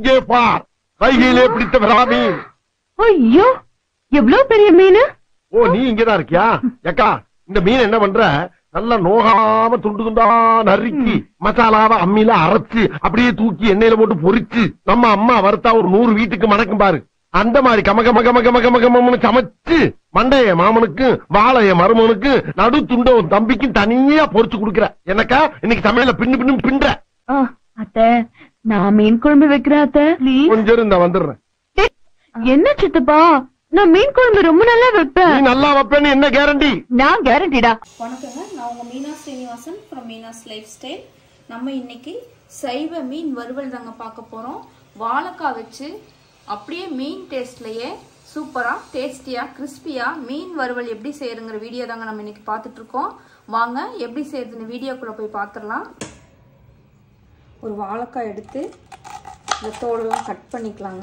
இங்கே பார் கையிலே பிடித்த விராமி ஐயோ எவ்வளவு பெரிய மீன் ஓ நீ இங்கதான் இருக்கியா ஏக்கா இந்த மீன் என்ன பண்ற நல்லா நோகாம துண்டு துண்டா நறுக்கி மசாலாவை அம்மியில அரைச்சு அப்படியே தூக்கி எண்ணெயில போட்டு பொரிச்சு நம்ம அம்மா வறுத்தா ஒரு நூறு வீட்டுக்கு மணக்கும் பாரு அந்த மாதிரி கம கம கம கம கம கமன்னு சமைச்சு மண்டைய மாமனுக்கு வாழைய மருமனுக்கு நடு துண்ட உன் தம்பிக்கும் தனியா பொரிச்சு கொடுக்குற எனக்கா இன்னைக்கு சமையல பின்னு பின்னு பின்ற ஆ, அத்தை நான் மீன் குழம்பு வைக்கிறேன் அத்தை ப்ளீஸ் கொஞ்சம் இரு, இந்த வந்துடுறேன் என்ன சித்தப்பா நான் மீன் குழம்பு ரொம்ப நல்லா நீ வைப்பேன் நல்லா வைப்பேன்னு என்ன கேரண்டி நான் கேரண்டிடா வணக்கங்க நான் உங்கள் Meena Srinivasan from Meena's lifestyle நம்ம இன்னைக்கு சைவ மீன் வறுவல் தாங்க பார்க்க போகிறோம் வாழைக்காய் வச்சு அப்படியே மீன் டேஸ்ட்லையே சூப்பராக டேஸ்டியாக கிறிஸ்பியாக மீன் வறுவல் எப்படி செய்யறங்கிற வீடியோ தாங்க நம்ம இன்னைக்கு பார்த்துட்டு இருக்கோம் வாங்க எப்படி செய்யறதுன்னு வீடியோக்குள்ளே போய் பார்த்துடலாம் ஒரு வாழைக்காய் எடுத்து இந்த தோலெல்லாம் கட் பண்ணிக்கலாங்க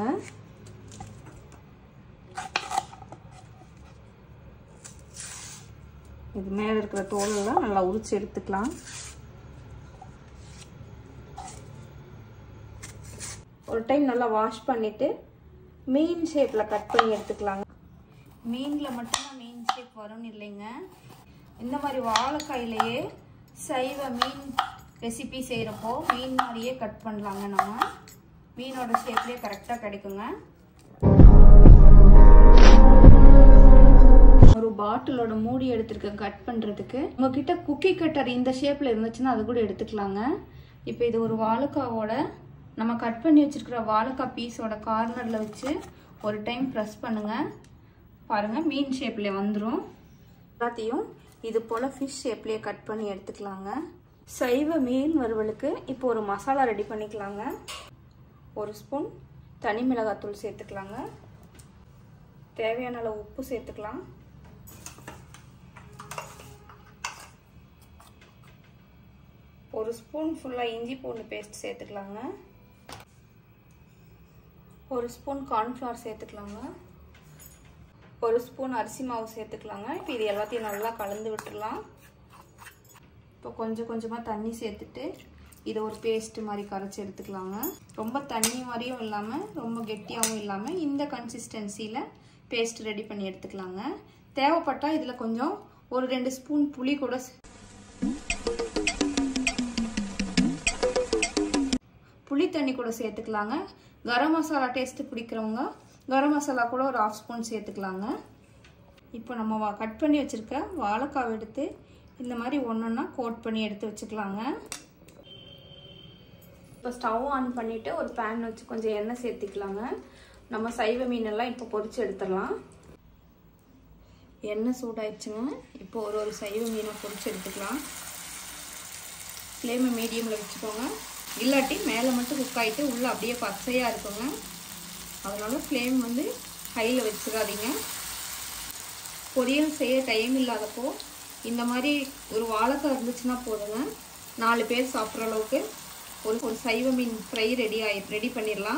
இது மேலே இருக்கிற தோலெல்லாம் நல்லா உரிச்சு எடுத்துக்கலாம் ஒரு டைம் நல்லா வாஷ் பண்ணிட்டு மீன் ஷேப்பில் கட் பண்ணி எடுத்துக்கலாங்க மீனில் மட்டும்தான் மீன் ஷேப் வரும்னு இல்லைங்க இந்த மாதிரி வாழைக்காயிலேயே சைவ மீன் ரெசிபி செய்கிறப்போ மீன் மாதிரியே கட் பண்ணலாங்க நம்ம மீனோட ஷேப்லேயே கரெக்டாக கிடைக்குங்க ஒரு பாட்டிலோட மூடி எடுத்திருக்கேன் கட் பண்ணுறதுக்கு உங்ககிட்ட குக்கி கட்டர் இந்த ஷேப்பில் இருந்துச்சுன்னா அது கூட எடுத்துக்கலாங்க இப்போ இது ஒரு வாழைக்காவோட நம்ம கட் பண்ணி வச்சிருக்கிற வாழைக்காய் பீஸோட கார்னரில் வச்சு ஒரு டைம் ப்ரெஸ் பண்ணுங்க பாருங்க மீன் ஷேப்பில் வந்துடும் எல்லாத்தையும் இது போல் ஃபிஷ் ஷேப்லேயே கட் பண்ணி எடுத்துக்கலாங்க சைவ மீன் வறுவலுக்கு இப்போ ஒரு மசாலா ரெடி பண்ணிக்கலாங்க ஒரு ஸ்பூன் தனி மிளகாத்தூள் சேர்த்துக்கலாங்க தேவையான அளவு உப்பு சேர்த்துக்கலாம் ஒரு ஸ்பூன் ஃபுல்லாக இஞ்சி பூண்டு பேஸ்ட் சேர்த்துக்கலாங்க ஒரு ஸ்பூன் கார்ன்ஃப்ளவர் சேர்த்துக்கலாங்க ஒரு ஸ்பூன் அரிசி மாவு சேர்த்துக்கலாங்க இப்போ இது எல்லாத்தையும் நல்லா கலந்து விட்டுடலாம் இப்போ கொஞ்சம் கொஞ்சமாக தண்ணி சேர்த்துட்டு இதை ஒரு பேஸ்ட் மாதிரி கரைச்சி எடுத்துக்கலாங்க ரொம்ப தண்ணி மாதிரியும் இல்லாமல் ரொம்ப கெட்டியாகவும் இல்லாமல் இந்த கன்சிஸ்டன்சியில் பேஸ்ட் ரெடி பண்ணி எடுத்துக்கலாங்க தேவைப்பட்டால் இதில் கொஞ்சம் ஒரு ரெண்டு ஸ்பூன் புளி கூட சே- புளி தண்ணி கூட சேர்த்துக்கலாங்க கரம் மசாலா டேஸ்ட்டு பிடிக்கிறவங்க கரம் மசாலா கூட ஒரு ஆஃப் ஸ்பூன் சேர்த்துக்கலாங்க இப்போ நம்ம வா கட் பண்ணி வச்சுருக்க வாழைக்காய் எடுத்து இந்த மாதிரி ஒன்றொன்னா கோட் பண்ணி எடுத்து வச்சுக்கலாங்க இப்போ ஸ்டவ் ஆன் பண்ணிவிட்டு ஒரு பேன் வச்சு கொஞ்சம் எண்ணெய் சேர்த்திக்கலாங்க நம்ம சைவ மீனெல்லாம் இப்போ பொரிச்சு எடுத்துடலாம் எண்ணெய் சூடாயிடுச்சுங்க இப்போ ஒரு ஒரு சைவ மீனை பொரிச்சு எடுத்துக்கலாம் ஃப்ளேமை மீடியமில் வச்சுக்கோங்க இல்லாட்டி மேலே மட்டும் குக் ஆகிட்டு உள்ளே அப்படியே பச்சையாக இருக்குங்க அதனால ஃப்ளேம் வந்து ஹையில் வச்சிடாதீங்க பொரியல் செய்ய டைம் இல்லாதப்போ இந்த மாதிரி ஒரு வாழைக்காய் இருந்துச்சுன்னா போதுங்க நாலு பேர் சாப்பிட்ற அளவுக்கு ஒரு ஒரு சைவ மீன் ஃப்ரை ரெடி ஆகி ரெடி பண்ணிடலாம்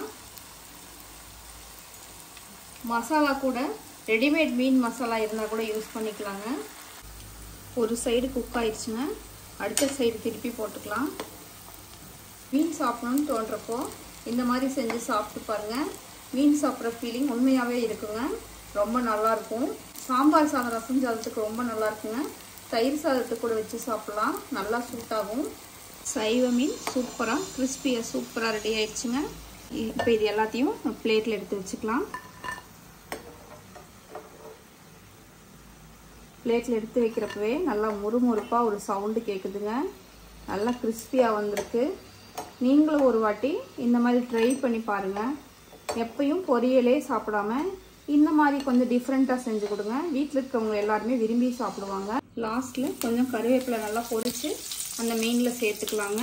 மசாலா கூட ரெடிமேட் மீன் மசாலா இருந்தால் கூட யூஸ் பண்ணிக்கலாங்க ஒரு சைடு குக் ஆயிடுச்சுங்க அடுத்த சைடு திருப்பி போட்டுக்கலாம் மீன் சாப்பிடணும்னு தோன்றப்போ இந்த மாதிரி செஞ்சு சாப்பிட்டு பாருங்கள் மீன் சாப்பிட்ற ஃபீலிங் உண்மையாகவே இருக்குங்க ரொம்ப நல்லாயிருக்கும் சாம்பார் சாதம் ரசம் சாதத்துக்கு ரொம்ப நல்லா இருக்குங்க தயிர் சாதத்துக்கு கூட வச்சு சாப்பிட்லாம் நல்லா சூட் ஆகும் சைவ மீன் சூப்பராக கிறிஸ்பியாக சூப்பராக ரெடி ஆயிடுச்சுங்க இப்போ இது எல்லாத்தையும் பிளேட்டில் எடுத்து வச்சுக்கலாம் பிளேட்டில் எடுத்து வைக்கிறப்பவே நல்லா முறுமுறுப்பாக ஒரு சவுண்டு கேட்குதுங்க நல்லா கிறிஸ்பியாக வந்திருக்கு நீங்களும் ஒரு வாட்டி இந்த மாதிரி ட்ரை பண்ணி பாருங்கள் எப்பயும் பொரியலே சாப்பிடாம இந்த மாதிரி கொஞ்சம் டிஃப்ரெண்ட்டாக செஞ்சு கொடுங்க வீட்டில் இருக்கவங்க எல்லாருமே விரும்பி சாப்பிடுவாங்க லாஸ்ட்டில் கொஞ்சம் கருவேப்பிலை நல்லா பொரிச்சு அந்த மீனில் சேர்த்துக்கலாங்க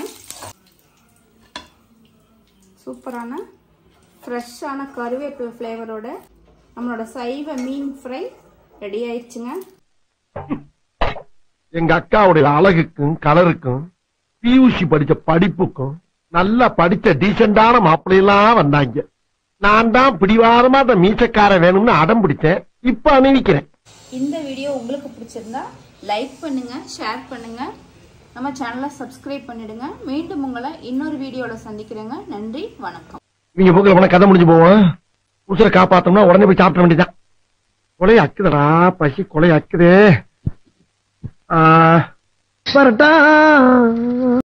சூப்பரான ஃப்ரெஷ்ஷான கருவேப்பிலை ஃப்ளேவரோட நம்மளோட சைவ மீன் ஃப்ரை ரெடி ஆயிடுச்சுங்க எங்க அக்காவுடைய அழகுக்கும் கலருக்கும் பியூசி படிச்ச படிப்புக்கும் நல்லா படிச்ச டீசெண்டான மாப்பிள்ளையெல்லாம் வந்தாங்க நான் தான் பிடிவாதமா அந்த மீசக்கார வேணும்னு அடம் பிடிச்சேன் இப்ப அணிவிக்கிறேன் இந்த வீடியோ உங்களுக்கு பிடிச்சிருந்தா லைக் பண்ணுங்க ஷேர் பண்ணுங்க நம்ம சேனலை சப்ஸ்கிரைப் பண்ணிடுங்க மீண்டும் உங்களை இன்னொரு வீடியோல சந்திக்கிறேங்க நன்றி வணக்கம் இவங்க போக்குல போனா கதை முடிஞ்சு போவோம் உசுரை காப்பாத்தோம்னா உடனே போய் சாப்பிட வேண்டியதான் கொலை அக்குதடா பசி கொலை அக்குதே ஆ, வரட்டா